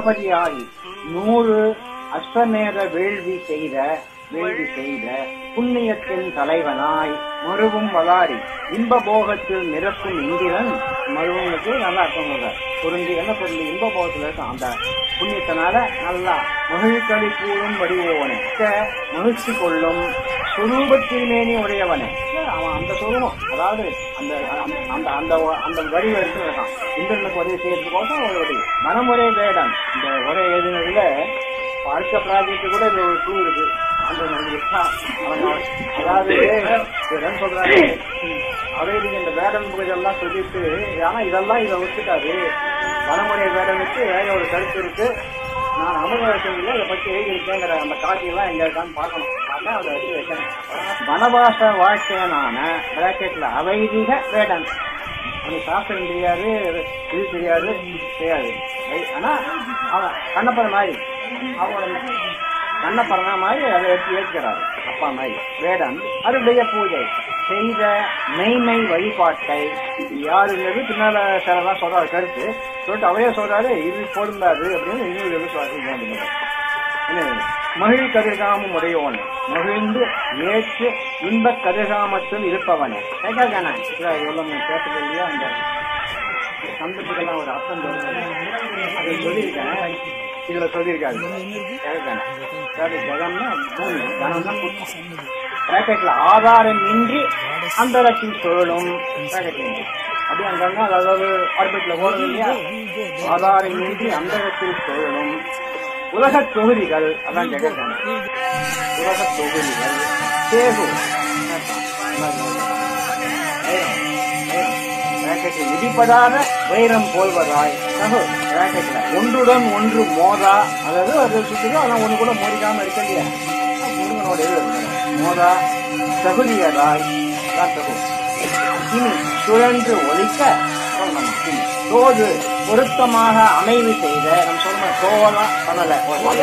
கணபதியாய் நூறு அஸ்வமேத வேள்வி செய்த வேள்வி செய்த புண்ணியத்தின் தலைவனாய் மருவும் வளாரி இன்ப போகத்தில் நிரப்பும் இந்திரன் மருவனுக்கு நல்லா இருக்கும் பொருந்தி என்ன பொருள் இன்ப போகத்துல இருக்கும் அந்த புண்ணியத்தினால நல்லா மகிழ்களி கூறும் வடிவோவனே மகிழ்ச்சி கொள்ளும் சுரூபத்தின்மேனி உடையவனே அவன் அந்த சுரூபம் அதாவது அந்த அந்த- அந்த அந்த அந்த வடிவம் இருக்கு இருக்கான் இந்திரனுக்கு உதவி செய்யறதுக்கோசம் ஒரு வடி மனமுறை வேடம் இந்த உரை எழுதினதுல வாழ்க்கை ப்ராஜெக்ட் கூட இது ஒரு டூ இருக்கு அந்த நம்பிக்கை. அவங்க அதாவது என்ன சொல்றாரு அவைக்கு இந்த வேடன் புகழெல்லாம் சொல்லிட்டு ஆனா இதெல்லாம் இதை விட்டுட்டாரு வனமுறை வேடனுக்கு வேற ஒரு கருத்து இருக்கு நான் அமுதவசனில் இதை பத்தி எழுதியிருக்கேங்கிற அந்த காட்சியெல்லாம் எங்க இருக்கான்னு பார்க்கணும் பார்த்தா அதை வச்சு வைக்கணும் வனவாச வாழ்க்கையனான பிராக்கெட்ல அவைதிக வேடன் அவனுக்கு சாஸ்திரம் தெரியாது இது தெரியாது தெரியாது ஐ- ஆனா அவன் கண்ணப்பன் மாதிரி அவனோட கண்ணப்பறனா மாதிரி அதை எடுத்து ஏற்கிறார் அப்பா மாதிரி வேடன் அருடைய பூஜை செய்த மெய்மை வழிபாட்டை யாருங்கிறது பின்னால சிலதான் சொல்றாரு கருத்து சொல்லிட்டு அவரே சொல்றாரு இது பொருந்தாது அப்படின்னு இன்னொரு இது சொல்றாரு என்ன மகிழ் கதிர்காமம் உடையவன் மகிழ்ந்து ஏற்று இன்பக் கதிர்காமத்தில் இருப்பவனே கேட்காதானே எவ்வளவு பேசுறது இல்லையா அந்த சந்தத்துக்கெல்லாம் ஒரு அர்த்தம் தோணுது. அதை சொல்லியிருக்கேன் இதுல சொல்லியிருக்காரு கேட்கானே அதாவது ஜெகம்னா பூமி கனம்னா புத்தம் பிராக்கெட்ல ஆதாரம் இன்றி அந்தரத்தின் சுழலும் பிராக்கெட்ல அப்படி அங்கங்க அதாவது ஆர்பிட்ல போறது இல்லையா ஆதாரம் இன்றி அந்தரத்தில் சுழலும் உலகத் தொகுதிகள் அதான் ஜெகத்தான உலகத் தொகுதிகள் சேகு பிராக்கெட்டில் இடிப்படாத வைரம் போல்வதாய் சகு பிராக்கெட்ல ஒன்றுடன் ஒன்று மோதா அதாவது அது சுற்றுதோ ஆனா ஒண்ணு கூட மோதிக்காம இருக்க இல்லையா முருகனோட இது இருக்கணும். மோதா தகுதியதாய் அதான் தகு இனி சுழன்று ஒழிக்க சொல்லணும். இனி தோது பொருத்தமாக அமைவு செய்த நம்ம சொல்லணும் தோலா பண்ணல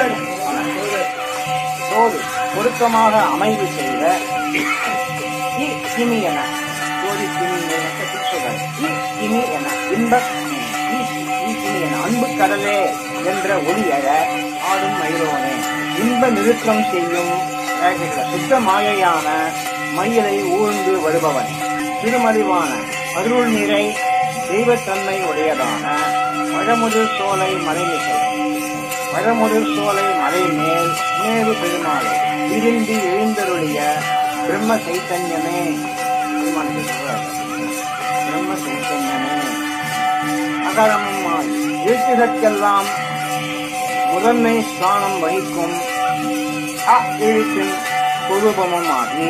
தோது பொருத்தமாக அமைவு செய்த இ கிமி என தோதி கிமி என சொல்றாரு. இ கிமி என இன்ப இ இ கிமி என அன்பு கடலே என்ற ஒளி எழ ஆடும் மயிலோனே இன்ப நிறுத்தம் செய்யும் bracketல சுத்த மாயையான மயிலை ஊழ்ந்து வருபவன் திருமதிவான அருள் நிறை தெய்வத்தன்மை உடையதான பழமுதிர் சோலை மலைமிசை பழமுதிர் சோலை மலை மேல் மேறு பெருமாளே விரும்பி எழுந்தருளிய பிரம்ம சைத்தன்யமே பெருமாளுக்கு சொல்றாரு. பிரம்ம சைத்தன்யமே அகரமும் எழுத்துகற்கெல்லாம் முதன்மை ஸ்தானம் வகிக்கும் அ எழுத்தின் சொரூபமும் ஆகி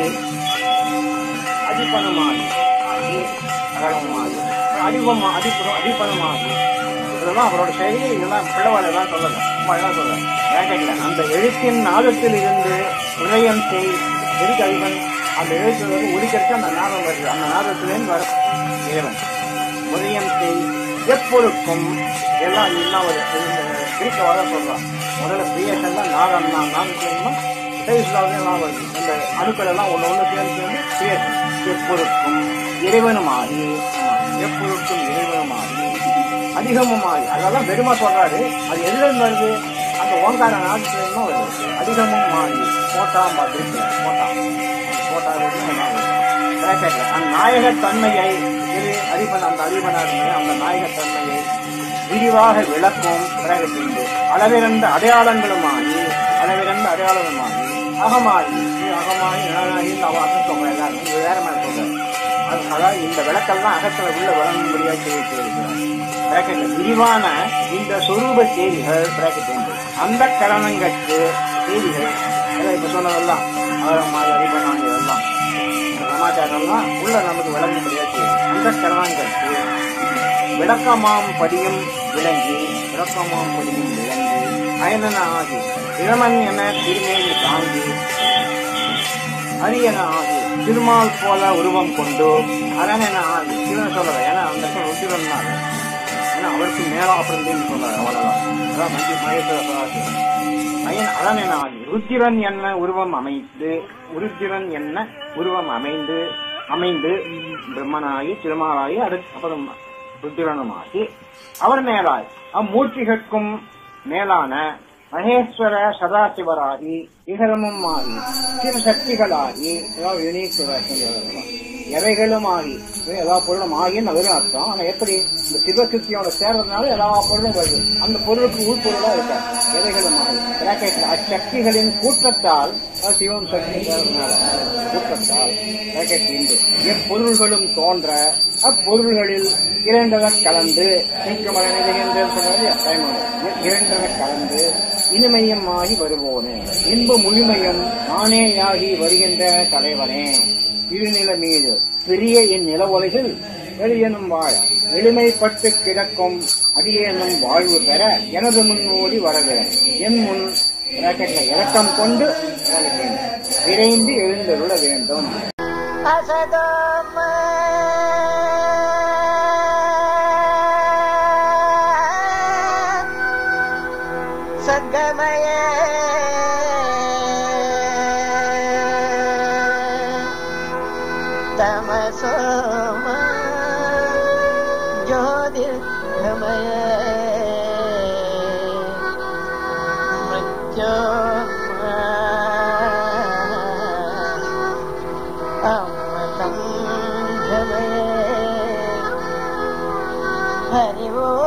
அதிபனமாகி ஆகி அகரமுமாகி அதிபம் அதிபுறம் அதிபனமாகி இதெல்லாம் அவரோட செயலி இதெல்லாம் பிள்ளவாள் எல்லாம் சொல்லல சும்மா எல்லாம் சொல்லல வேட்டையில அந்த எழுத்தின் நாதத்தில் இருந்து உதயம் செய் எதுக்கு அதிபன் அந்த எழுத்து வந்து ஒதுக்கிறது அந்த நாதம் வருது அந்த நாதத்திலேருந்து வர இறைவன் உதயம் செய் எப்பொழுக்கும் எல்லாம் எல்லாம் ஒரு கிரிக்கவாக சொல்லலாம் முதல்ல கிரியேஷன் தான் நாதம் தான் நாதம் சைஸ்லாவே எல்லாம் வருது இந்த அணுக்கள் எல்லாம் ஒன்று ஒன்று சேர்ந்து சேர்ந்து கிரியேஷன் எப்பொழுக்கும் இறைவனுமாகி எப்பொழுக்கும் இறைவனுமாகி அதிகமுமாகி அதெல்லாம் பெருமா சொல்றாரு அது எதுல இருந்து வருது அந்த ஓங்கார நாதத்துல வருது அதிகமும் மாறி போட்டா மாதிரி போட்டா போட்டா பிராக்கெட்ல அந்த நாயகத்தன்மையை இது அதிபன் அந்த அதிபனார் அந்த நாயகத்தன்மையை விரிவாக விளக்கும் பிராக்கெட் அளவிறந்த அடையாளங்களுமாகி அளவிறந்த அடையாளங்களுமாகி அகமாயி இது அகமாயி நானாயி அவ அர்த்தம் சொல்ற எல்லாரும் இது வேற மாதிரி சொல்றாரு அது- அதாவது இந்த விளக்கெல்லாம் அகத்துல உள்ள வழங்கும்படியாக செய்திருக்கிறார் பிராக்கெட்ல விரிவான இந்த சொரூப செய்திகள் பிராக்கெட் என்று அந்த கரணங்கற்கு செய்திகள் அதான் இப்ப சொன்னதெல்லாம் அவரமாக அறிவனாங்க இதெல்லாம் இந்த சமாச்சாரம்லாம் உள்ள நமக்கு விளங்கும்படியாக செய்யுது அந்த கரணங்கற்கு விளக்கமாம் படியும் விளங்கி விளக்கமாம் படியும் விளங்கி அயனன ஆகி இளமன் என திருமேனி தாங்கி அரியன ஆகி திருமால் போல உருவம் கொண்டு அரணென ஆகி சிவன் சொல்லல ஏன்னா அந்த இடத்துல ருத்திரன் தான் ஏன்னா அவருக்கு மேலா அப்படின்னு சொல்றாரு அவ்வளவுதான் அதான் மஞ்சி மகேஸ்வர சதாசிவன் அயன் அரணென ஆகி ருத்திரன் என்ன உருவம் அமைந்து உருத்திரன் என்ன உருவம் அமைந்து அமைந்து பிரம்மனாகி திருமாலாகி அடுத்து அப்புறம் ருத்திரனுமாகி அவர் மேலாய் அம்மூர்த்திகட்கும் மேலான மகேஸ்வர சதாசிவராகி இகரமும் ஆகி சிறு சக்திகளாகி அதாவது யூனிக் எவைகளும் ஆகி எல்லா பொருளும் ஆகின்னு வெறும் அர்த்தம் ஆனா எப்படி இந்த சிவசக்தியோட சேர்றதுனால எல்லா பொருளும் வருது அந்த பொருளுக்கு உள்பொருளா இருக்க எவைகளும் ஆகி பிராக்கெட்ல அச்சக்திகளின் கூட்டத்தால் அதாவது சிவன் சக்தி சேர்றதுனால கூட்டத்தால் பிராக்கெட் இன்று எப்பொருள்களும் தோன்ற அப்பொருள்களில் இரண்டர கலந்து நீக்கமர இரண்டர கலந்து இனிமையும் ஆகி வருவோனே இன்ப முழுமையும் நானேயாகி வருகின்ற தலைவனே இருநில மீது பெரிய என் நில உலகில் வெளியனும் வாழ எளிமைப்பட்டு கிடக்கும் அடியேனும் வாழ்வு பெற எனது முன் ஓடி வரவேன் என் முன் பிராக்கெட்ல இறக்கம் கொண்டு விரைந்து எழுந்தருள வேண்டும் असदोम सद्गमय तमसोम ज्योतिर्गमय मृत्योर्मा अमृतं गमय हरि वो